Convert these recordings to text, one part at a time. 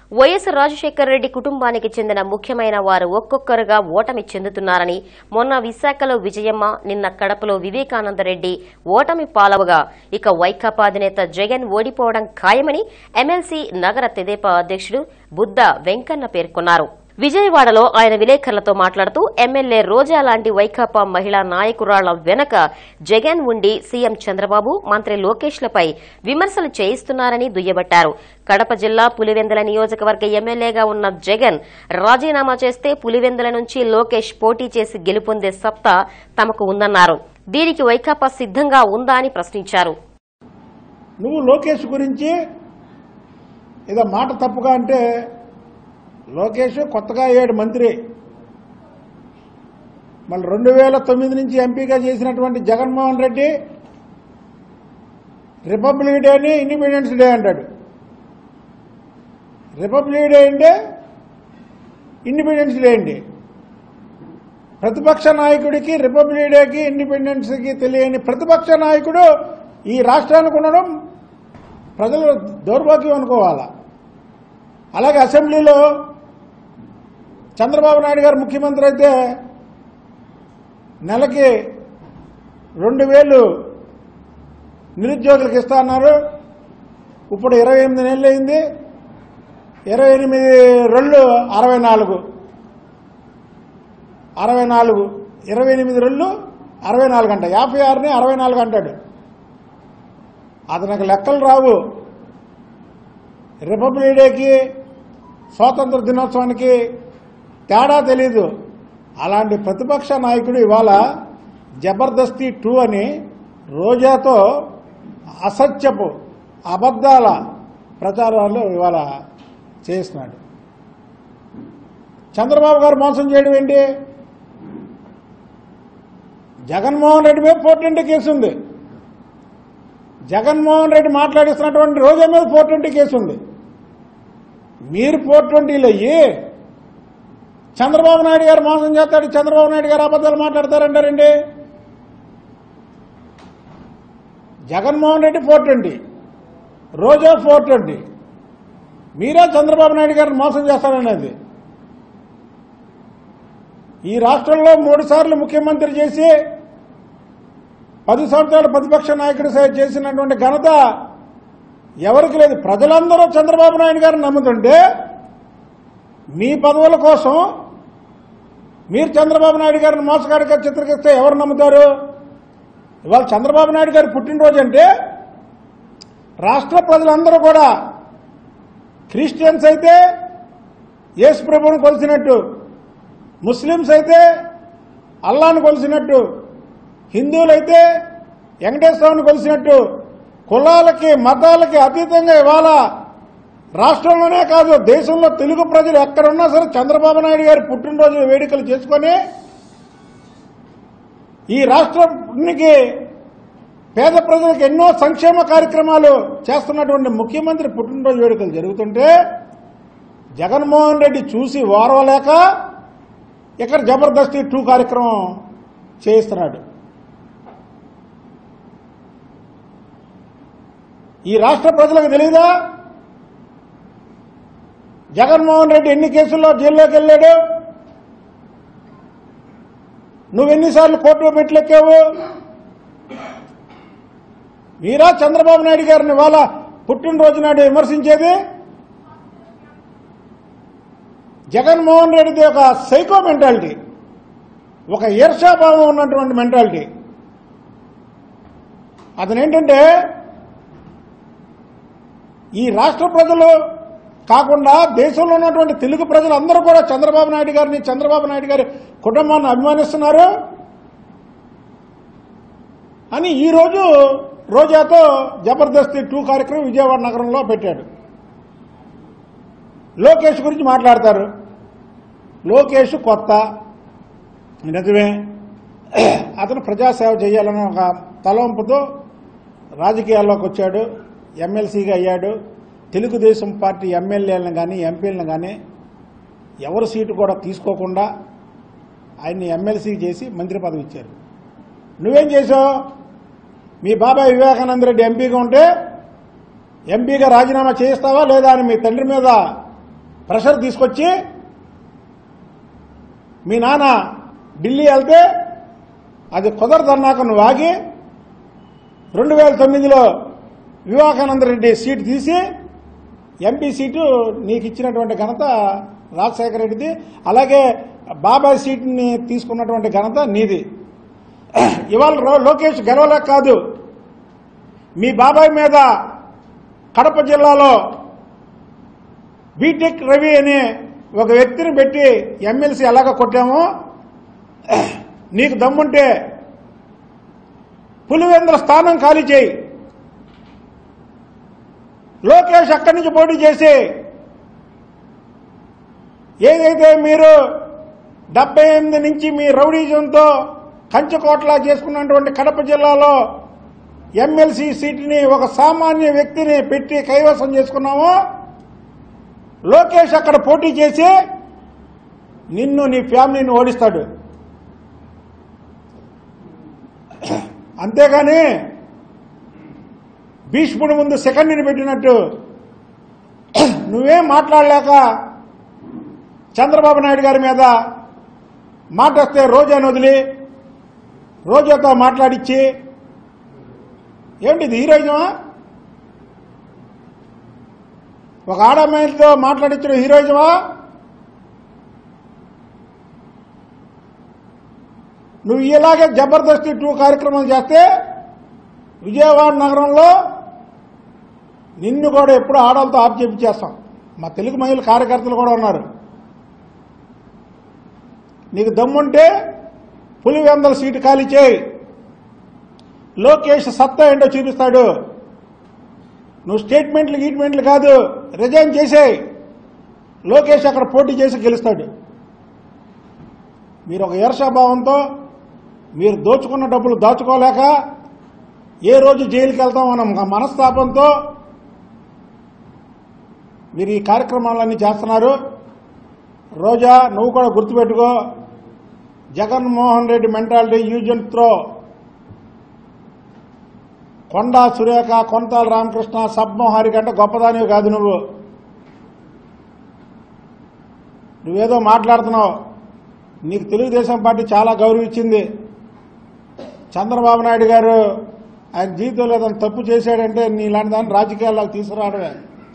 YS Rajasekhara Reddy కుటుంబానికి చెందిన ముఖ్యమైన వారు ఒక్కొక్కరుగా ఓటమి చెందుతున్నారని మొన్న విశాఖలో విజయమ్మ నిన్న కడపలో వివేకానందరెడ్డి ఓటమి పాలవగా ఇక వైకాపా అధినేత జగన్ ఓడిపోవడం ఖాయమని ఎమ్మెల్సీ నగర తెదేపా అధ్యక్షుడు బుద్ద వెంకన్న పేర్కొన్నారు విజయవాడలో ఆయన విలేకరులతో మాట్లాడుతూ ఎమ్మెల్యే రోజా లాంటి వైకాపా మహిళా నాయకురాళ్ల వెనక జగన్ ఉండి సీఎం చంద్రబాబు మంత్రి లోకేష్లపై విమర్శలు చేయిస్తున్నారని దుయ్యబట్టారు కడప జిల్లా పులివెందుల నియోజకవర్గ ఎమ్మెల్యేగా ఉన్న జగన్ రాజీనామా చేస్తే పులివెందుల నుంచి లోకేష్ పోటీ చేసి గెలుపొందే సత్తా తమకు ఉందన్నారు దీనికి వైకాపా సిద్ధంగా ఉందా అని ప్రశ్నించారు నువ్వు లోకేష్ గురించి ఏదో మాట తప్పుగా అంటే లోకేష్ కొత్తగా అయ్యాడు మంత్రి మళ్ళీ రెండు వేల తొమ్మిది నుంచి ఎంపీగా చేసినటువంటి జగన్మోహన్ రెడ్డి రిపబ్లిక్ డేని ఇండిపెండెన్స్ డే అంటాడు రిపబ్లిక్ డే అంటే ఇండిపెండెన్స్ డే అండి ప్రతిపక్ష నాయకుడికి రిపబ్లిక్ డేకి ఇండిపెండెన్స్కి తెలియని ప్రతిపక్ష నాయకుడు ఈ రాష్ట్రానికి ఉండడం ప్రజలు దౌర్భాగ్యం అనుకోవాలా అలాగే అసెంబ్లీలో చంద్రబాబు నాయుడు గారు ముఖ్యమంత్రి అయితే నెలకి రెండు వేలు నిరుద్యోగులకు ఇస్తా అన్నారు ఇప్పుడు ఇరవై ఎనిమిది నెలలు అయింది ఇరవై ఎనిమిది రెండు అరవై నాలుగు అరవై నాలుగు ఇరవై ఎనిమిది రెండు అరవై నాలుగు అంట యాభై ఆరుని అరవై నాలుగు అంటాడు అతనికి లెక్కలు రావు రిపబ్లిక్ డేకి స్వాతంత్ర దినోత్సవానికి తేడా తెలీదు అలాంటి ప్రతిపక్ష నాయకుడు ఇవాళ జబర్దస్తి టూ అని రోజాతో అసత్యపు అబద్దాల ప్రచారాలు ఇవాళ చేస్తున్నాడు చంద్రబాబు గారు మోసం చేయడం ఏంటి జగన్మోహన్ రెడ్డి మీద ఫోర్ ట్వంటీ కేసు ఉంది జగన్మోహన్ రెడ్డి మాట్లాడిస్తున్నటువంటి రోజా మీద ఫోర్ ట్వంటీ కేసు ఉంది మీరు ఫోర్ ట్వంటీలు అయ్యి చంద్రబాబు నాయుడు గారు మోసం చేస్తాడు చంద్రబాబు నాయుడు గారు అబద్దాలు మాట్లాడతారంటారండి Jaganmohan Reddy four twenty Roja four twenty మీరే చంద్రబాబు నాయుడు గారిని మోసం చేస్తారనేది ఈ రాష్ట్రంలో మూడు సార్లు ముఖ్యమంత్రి చేసి పది సంవత్సరాలు ప్రతిపక్ష నాయకుడు సే- చేసినటువంటి ఘనత ఎవరికి లేదు ప్రజలందరూ చంద్రబాబు నాయుడు గారిని నమ్ముతుంటే మీ పదవుల కోసం మీరు చంద్రబాబు నాయుడు గారిని మోసగాడిగా చిత్రీకరిస్తే ఎవరు నమ్ముతారు ఇవాళ చంద్రబాబు నాయుడు గారి పుట్టినరోజు అంటే రాష్ట్ర ప్రజలందరూ కూడా క్రిస్టియన్స్ అయితే యేసు ప్రభువును కొలిసినట్టు ముస్లిమ్స్ అయితే అల్లాను కొలిసినట్టు హిందువులైతే వెంకటేశ్వరుని కొలిసినట్టు కులాలకి మతాలకి అతీతంగా ఇవాళ రాష్ట్రంలోనే కాదు దేశంలో తెలుగు ప్రజలు ఎక్కడున్నా సరే చంద్రబాబు నాయుడు గారి పుట్టినరోజు వేడుకలు చేసుకొని ఈ రాష్ట్రానికి పేద ప్రజలకు ఎన్నో సంక్షేమ కార్యక్రమాలు చేస్తున్నటువంటి ముఖ్యమంత్రి పుట్టినరోజు వేడుకలు జరుగుతుంటే జగన్మోహన్ రెడ్డి చూసి ఓర్వలేక ఇక్కడ జబర్దస్తి టూ కార్యక్రమం చేయిస్తున్నాడు ఈ రాష్ట్ర ప్రజలకు తెలియదా జగన్మోహన్ రెడ్డి ఎన్ని కేసుల్లో జైల్లోకి వెళ్ళాడు నువ్వెన్నిసార్లు కోర్టులో పెట్టలెక్కావు మీరా చంద్రబాబు నాయుడు గారిని ఇవాళ పుట్టినరోజు నాడు విమర్శించేది జగన్మోహన్ రెడ్డిది ఒక సైకో మెంటాలిటీ ఒక ఈర్షాభావం ఉన్నటువంటి మెంటాలిటీ అతను ఏంటంటే ఈ రాష్ట్ర ప్రజలు కాకుండా దేశంలో ఉన్నటువంటి తెలుగు ప్రజలు అందరూ కూడా చంద్రబాబు నాయుడు గారిని చంద్రబాబు నాయుడు గారి కుటుంబాన్ని అభిమానిస్తున్నారు అని ఈరోజు రోజాతో జబర్దస్తి టూ కార్యక్రమం విజయవాడ నగరంలో పెట్టాడు లోకేష్ గురించి మాట్లాడతారు లోకేష్ కొత్త నిజమే అతను ప్రజాసేవ చేయాలని ఒక తలంపుతో రాజకీయాల్లోకి వచ్చాడు ఎమ్మెల్సీగా అయ్యాడు తెలుగుదేశం పార్టీ ఎమ్మెల్యేలను కానీ ఎంపీలను కానీ ఎవరు సీటు కూడా తీసుకోకుండా ఆయన్ని ఎమ్మెల్సీ చేసి మంత్రి పదవి ఇచ్చారు నువ్వేం చేసావు మీ బాబాయ్ వివేకానంద రెడ్డి ఎంపీగా ఉంటే ఎంపీగా రాజీనామా చేస్తావా లేదా అని మీ తండ్రి మీద ప్రెషర్ తీసుకొచ్చి మీ నాన్న ఢిల్లీ వెళ్తే అది కుదరదన్నాక నువ్వు ఆగి రెండు వేల తొమ్మిదిలో వివేకానంద రెడ్డి సీటు తీసి ఎంపీ సీటు నీకు ఇచ్చినటువంటి ఘనత రాజశేఖర రెడ్డిది అలాగే బాబాయ్ సీట్ని తీసుకున్నటువంటి ఘనత నీది ఇవాళ రో- లోకేష్ గెలవలేక కాదు మీ బాబాయ్ మీద కడప జిల్లాలో బీటెక్ రవి అనే ఒక వ్యక్తిని పెట్టి ఎమ్మెల్సీ ఎలాగ కొట్టామో నీకు దమ్ముంటే పులివెందుల స్థానం ఖాళీ చేయి లోకేష్ అక్కడి నుంచి పోటీ చేసి ఏదైతే మీరు డెబ్బై ఎనిమిది నుంచి మీ రౌడీజంతో కంచుకోట్లా చేసుకున్నటువంటి కడప జిల్లాలో ఎమ్మెల్సీ సీటుని ఒక సామాన్య వ్యక్తిని పెట్టి కైవసం చేసుకున్నామో లోకేష్ అక్కడ పోటీ చేసి నిన్ను నీ ఫ్యామిలీని ఓడిస్తాడు అంతేగాని భీష్ముడి ముందు సెకండ్ని పెట్టినట్టు నువ్వేం మాట్లాడలేక చంద్రబాబు నాయుడు గారి మీద మాట వస్తే రోజాను వదిలి రోజాతో మాట్లాడిచ్చి ఏంటిది హీరోయిజమా ఒక ఆడమ్మాయిలతో మాట్లాడించిన హీరోయిజమా నువ్వు ఇలాగే జబర్దస్తి టూ కార్యక్రమం చేస్తే విజయవాడ నగరంలో నిన్ను కూడా ఎప్పుడు ఆడవాళ్ళతో ఆప్ చేస్తాం మా తెలుగు మహిళ కార్యకర్తలు కూడా ఉన్నారు నీకు దమ్ముంటే పులివెందల సీటు ఖాళీ చేయి లోకేష్ సత్తా ఏంటో చూపిస్తాడు నువ్వు స్టేట్మెంట్లు గీట్మెంట్లు కాదు రిజైన్ చేసేయి లోకేష్ అక్కడ పోటీ చేసి గెలుస్తాడు మీరు ఒక ఈర్షాభావంతో మీరు దోచుకున్న డబ్బులు దాచుకోలేక ఏ రోజు జైలుకి వెళ్తాం అన్న మనస్తాపంతో మీరు ఈ కార్యక్రమాలన్నీ చేస్తున్నారు రోజా నువ్వు కూడా గుర్తుపెట్టుకో Jaganmohan Reddy mentality use and throw Konda Surekha Kontala Ramakrishna సబ్మోహారి కంటే గొప్పదానివి కాదు నువ్వు నువ్వేదో మాట్లాడుతున్నావు నీకు తెలుగుదేశం పార్టీ చాలా గౌరవించింది చంద్రబాబు నాయుడు గారు ఆయన జీవితంలో ఏదైనా తప్పు చేశాడంటే నీలాంటి దాన్ని రాజకీయాల్లోకి తీసుకురావడమే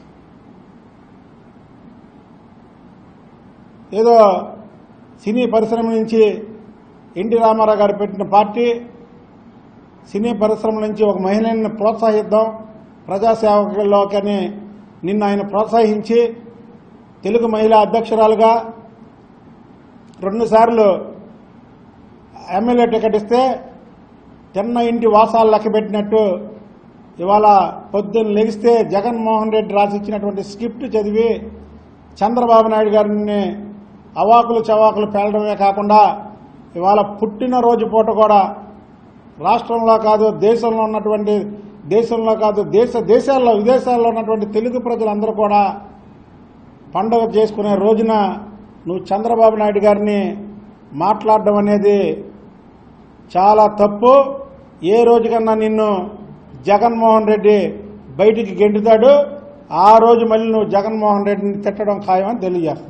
ఏదో సినీ పరిశ్రమ నుంచి ఎన్టీ రామారావు గారు పెట్టిన పార్టీ సినీ పరిశ్రమ నుంచి ఒక మహిళని ప్రోత్సహిద్దాం ప్రజాసేవకుల్లోకని నిన్ను ఆయన ప్రోత్సహించి తెలుగు మహిళా అధ్యక్షురాలుగా రెండుసార్లు ఎమ్మెల్యే టికెట్ ఇస్తే తిన్న ఇంటి వాసాలు లెక్క పెట్టినట్టు ఇవాళ పొద్దున్న లెగిస్తే జగన్మోహన్ రెడ్డి రాసిచ్చినటువంటి స్క్రిప్ట్ చదివి చంద్రబాబు నాయుడు గారిని అవాకులు చవాకులు పేలడమే కాకుండా ఇవాళ పుట్టినరోజు పూట కూడా రాష్ట్రంలో కాదు దేశంలో ఉన్నటువంటి దేశంలో కాదు దేశ దేశాల్లో విదేశాల్లో ఉన్నటువంటి తెలుగు ప్రజలందరూ కూడా పండుగ చేసుకునే రోజున నువ్వు చంద్రబాబు నాయుడు గారిని మాట్లాడడం అనేది చాలా తప్పు ఏ రోజుకన్నా నిన్ను జగన్మోహన్ రెడ్డి బయటికి గెంటుతాడు ఆ రోజు మళ్ళీ నువ్వు జగన్మోహన్ రెడ్డిని తిట్టడం ఖాయమని తెలియజేస్తున్నావు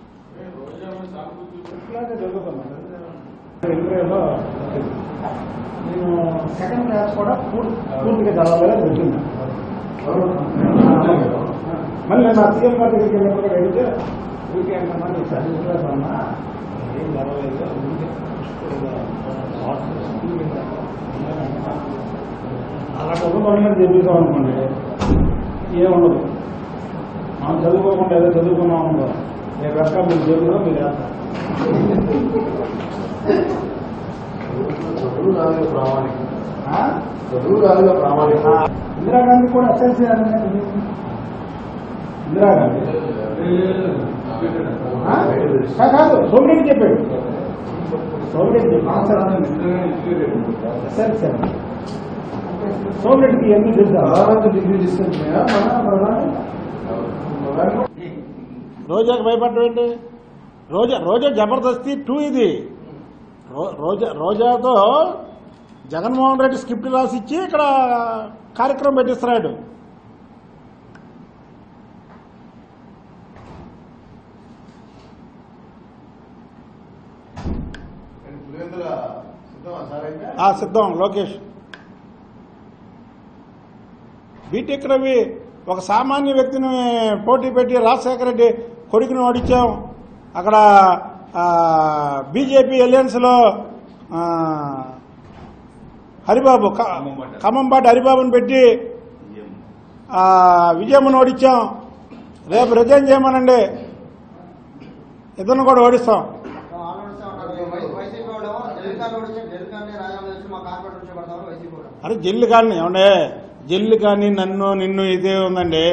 నేను సెకండ్ క్లాస్ కూడా పూర్తిగా చదవాలని దొరికింది మళ్ళీ నేను సీఎం గారి దగ్గరికి వెళ్ళినప్పుడు అడిగితే ఊరికే అంటున్నా నీ సెకండ్ క్లాస్ అన్నా ఏం చదవలేదు ఊరికే అలా చదువుకోవాలని చదువుతాం అనుకోండి ఏముండదు మనం చదువుకోకుండా ఏదో చదువుకున్నాం అనుకో రేపు ఎక్కడ మీరు చదువులో మీరు వేస్తారు చదువు కాదుగా ప్రామాణికం ఆ? చదువు కాదుగా ప్రామాణికం ఇందిరాగాంధీ కూడా ఎస్ఎల్సీ ఇందిరాగాంధీ ఆ? కా- కాదు సోమిరెడ్డి చెప్పాడు సోమిరెడ్డి ఎస్ఎల్సీ సోమిరెడ్డికి ఎన్ని తెలుసా ప్రధానంగా డిగ్రీ తీసుకుంటున్నాయా మన ప్రధాని రోజాకి భయపడడం ఏంటి రోజా రోజా జబర్దస్తి టూ ఇది రో- రోజా రోజాతో జగన్మోహన్ రెడ్డి స్క్రిప్ట్ రాసి ఇచ్చి ఇక్కడ కార్యక్రమం పెట్టిస్తున్నాడు ఆ సిద్ధం లోకేష్ బీటెక్ రవి ఒక సామాన్య వ్యక్తిని పోటీ పెట్టి రాజశేఖర రెడ్డి కొడుకుని ఓడించాం అక్కడ బీజేపీ అలయన్స్లో ఆ, హరిబాబు క- ఖమ్మంపాటి హరిబాబుని పెట్టి ఆ, విజయమ్మను ఓడించాం రేపు రిజైన్ చేయమనండి ఇద్దరిని కూడా ఓడిస్తాం వైసీపీ వాళ్ళేమో జల్లికాన్ని ఓడించి జల్లికాన్ని రాజీనామా చేసి మా కార్పొరేట్ నుంచి పడతామని వైసీపీ వాళ్ళు అరే జల్లు కానీ ఏమండే జల్లు కానీ నన్ను నిన్ను ఇదే ఉందండి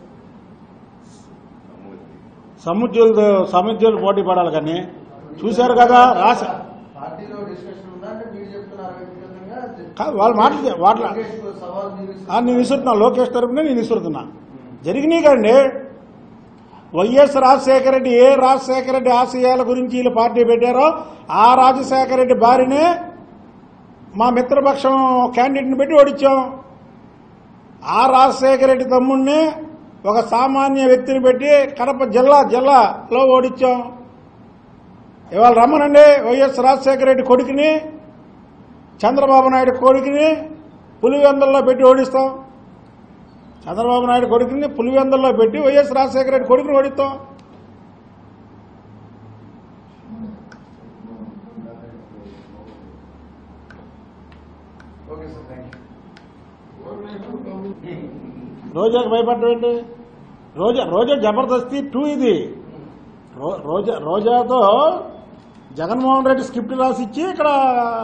సముద్రులతో సముద్రులు పోటీ పడాలి కానీ చూశారు కదా రాస పార్టీలో డిస్కషన్ ఉందా అంటే మీరు చెప్తున్నారు వ్యక్తిగతంగా కాదు, వాళ్ళు మాట్లా మాట్లా లోకేష్ కు సవాల్ మీరు ఆ, నేను విసురుతున్నా లోకేష్ తరపున నేను విసురుతున్నా జరిగినాయి కండి వైఎస్ రాజశేఖర రెడ్డి ఏ రాజశేఖర రెడ్డి ఆశయాల గురించి వీళ్ళు పార్టీ పెట్టారో ఆ రాజశేఖర రెడ్డి భార్యనే మా మిత్రపక్షం క్యాండిడేట్ని పెట్టి ఓడించాం ఆ రాజశేఖర రెడ్డి తమ్ముడిని ఒక సామాన్య వ్యక్తిని పెట్టి కడప జిల్లా జిల్లాలో ఓడించాం ఇవాళ రమ్మనండి వైఎస్ రాజశేఖర రెడ్డి కొడుకుని చంద్రబాబు నాయుడు కొడుకుని పులివెందల్లో పెట్టి ఓడిస్తాం చంద్రబాబు నాయుడు కొడుకుని పులివెందల్లో పెట్టి వైఎస్ రాజశేఖర రెడ్డి కొడుకుని ఓడిస్తాం ఓకే సార్ థ్యాంక్ రోజాకి భయపడటం ఏంటి రోజా రోజా జబర్దస్తి టూ ఇది రో- రోజా రోజాతో జగన్మోహన్ రెడ్డి స్క్రిప్ట్ రాసి ఇచ్చి ఇక్కడ